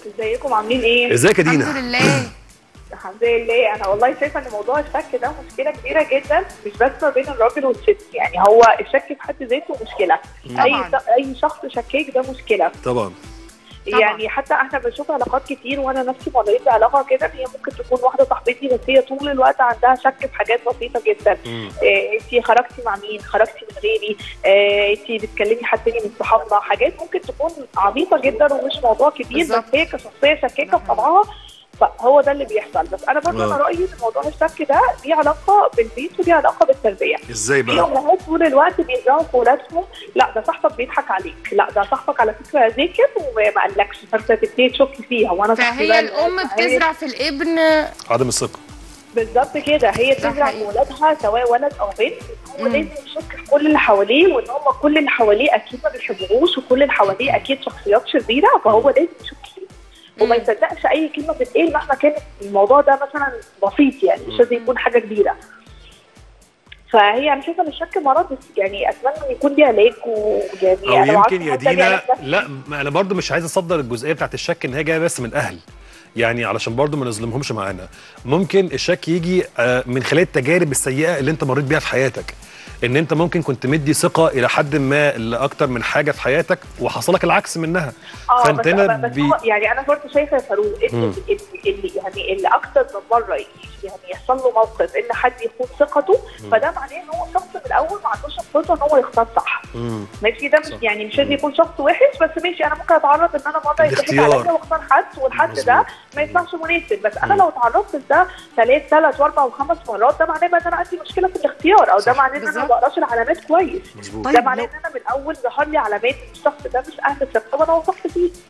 ازيكم عاملين ايه؟ ازيك يا الحمد دينا لله الحمد لله انا والله شايفه ان موضوع الشك ده مشكله كبيره جدا مش بس ما بين الراجل والست يعني هو الشك في حد ذاته مشكله اي طبعاً. اي شخص شكاك ده مشكله طبعا طبعاً. يعني حتى احنا بنشوف علاقات كتير وانا نفسي مريت بعلاقه كده ان هي ممكن تكون واحده صاحبتي بس هي طول الوقت عندها شك في حاجات بسيطه جدا مم. إيه انت خرجتي مع مين خرجتي من غيري إيه انت بتكلمي حد تاني من صحابنا حاجات ممكن تكون عبيطه جدا ومش موضوع كبير بالظبط. بس هي كشخصيه شكاكه في طبعها فهو ده اللي بيحصل بس انا برضه آه. انا رايي ان موضوع الشك ده ليه علاقه بالبيت وليه علاقه بالتربيه ازاي في بقى امهات طول الوقت بيرجعوا في ولادهم لا ده صاحبك بيضحك عليك لا ده صاحبك على فكره ذاكر وما قالكش فانت تبتدي تشكي فيها وانا صاحبي فهي ده الام اللي- بتزرع في الابن عدم الثقه بالظبط كده هي ده تزرع في حقيقي. ولادها سواء ولد او بنت هو مم. لازم يشك في كل اللي حواليه وان هم كل اللي حواليه اكيد ما بيحبوهوش وكل اللي حواليه اكيد شخصيات شريره فهو لازم يشك فيه وما مم. يصدقش اي كلمه بتتقال مهما كان الموضوع ده مثلا بسيط يعني مش لازم يكون حاجه كبيره فهي انا شايفه ان الشك مرض بس يعني اتمنى ان يكون ليه علاج ويعني او أنا لو عارفة يمكن يا حد تاني دينا علاج بس- لا ما انا برضو مش عايز اصدر الجزئيه بتاعت الشك ان هي جايه بس من الاهل يعني علشان برضو ما نظلمهمش معانا ممكن الشك يجي آه، من خلال التجارب السيئه اللي انت مريت بيها في حياتك ان انت ممكن كنت مدي ثقه الى حد ما لاكتر من حاجه في حياتك وحصل لك العكس منها اه فانت بس, هنا بس بي... هو يعني انا برضه شايفه يا فاروق ان مم. اللي, اللي يعني اللي اكتر من مره يعني يحصل له موقف ان حد يخون ثقته فده معناه ان هو شخص من الاول ما عندوش القدره ان هو يختار صح مم. ماشي ده مش صح. يعني مش لازم يكون شخص وحش بس ماشي انا ممكن اتعرض ان انا مره يضحك الاختيار. عليا واختار حد والحد ده مظبوط. ما يطلعش مناسب بس انا مم. لو اتعرضت لده ثلاث ثلاث واربع وخمس مرات ده معناه بقى ان انا عندي مشكله في الاختيار او ده صح. معناه ان انا ما بالظبط. بقراش العلامات كويس مظبوط طيب ده معناه لو- ان انا من الاول ظهر لي علامات إن الشخص ده مش اهل ثقه وانا وثقت فيه